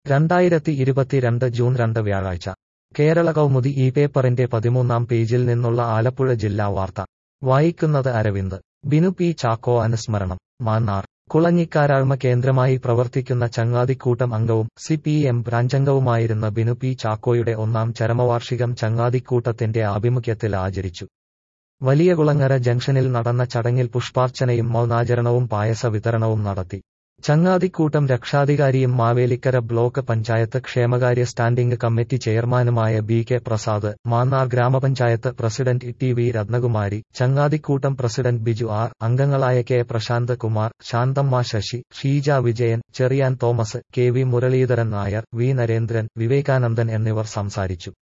രണ്ടായിരത്തി ഇരുപത്തിരണ്ട് ജൂൺ രണ്ട് വ്യാഴാഴ്ച കേരള കൗമുദി ഈ പേപ്പറിന്റെ പതിമൂന്നാം പേജിൽ നിന്നുള്ള ആലപ്പുഴ ജില്ലാ വാർത്ത വായിക്കുന്നത് അരവിന്ദ് ബിനു പി ചാക്കോ അനുസ്മരണം മാന്നാർ കുളഞ്ഞിക്കാരാഴ്മ കേന്ദ്രമായി പ്രവർത്തിക്കുന്ന ചങ്ങാതിക്കൂട്ടം അംഗവും സി പി എം ബ്രാഞ്ചംഗവുമായിരുന്ന ബിനു പി ചാക്കോയുടെ ഒന്നാം ചരമവാർഷികം ചങ്ങാതിക്കൂട്ടത്തിന്റെ ആഭിമുഖ്യത്തിൽ ആചരിച്ചു വലിയകുളങ്ങര ജംഗ്ഷനിൽ നടന്ന ചടങ്ങിൽ പുഷ്പാർച്ചനയും മൗനാചരണവും പായസ വിതരണവും നടത്തി ചങ്ങാതിക്കൂട്ടം രക്ഷാധികാരിയും മാവേലിക്കര ബ്ലോക്ക് പഞ്ചായത്ത് ക്ഷേമകാര്യ സ്റ്റാൻഡിംഗ് കമ്മിറ്റി ചെയർമാനുമായ ബി കെ പ്രസാദ് മാന്നാർ ഗ്രാമപഞ്ചായത്ത് പ്രസിഡന്റ് ടി വി രത്നകുമാരി ചങ്ങാതിക്കൂട്ടം പ്രസിഡന്റ് ബിജു ആർ അംഗങ്ങളായ K Prashant Kumar Shanthamma Sasi Sheeja Vijayan Cherian Thomas K V Muraleedharan Nair V Narendran Vivekanandan എന്നിവർ സംസാരിച്ചു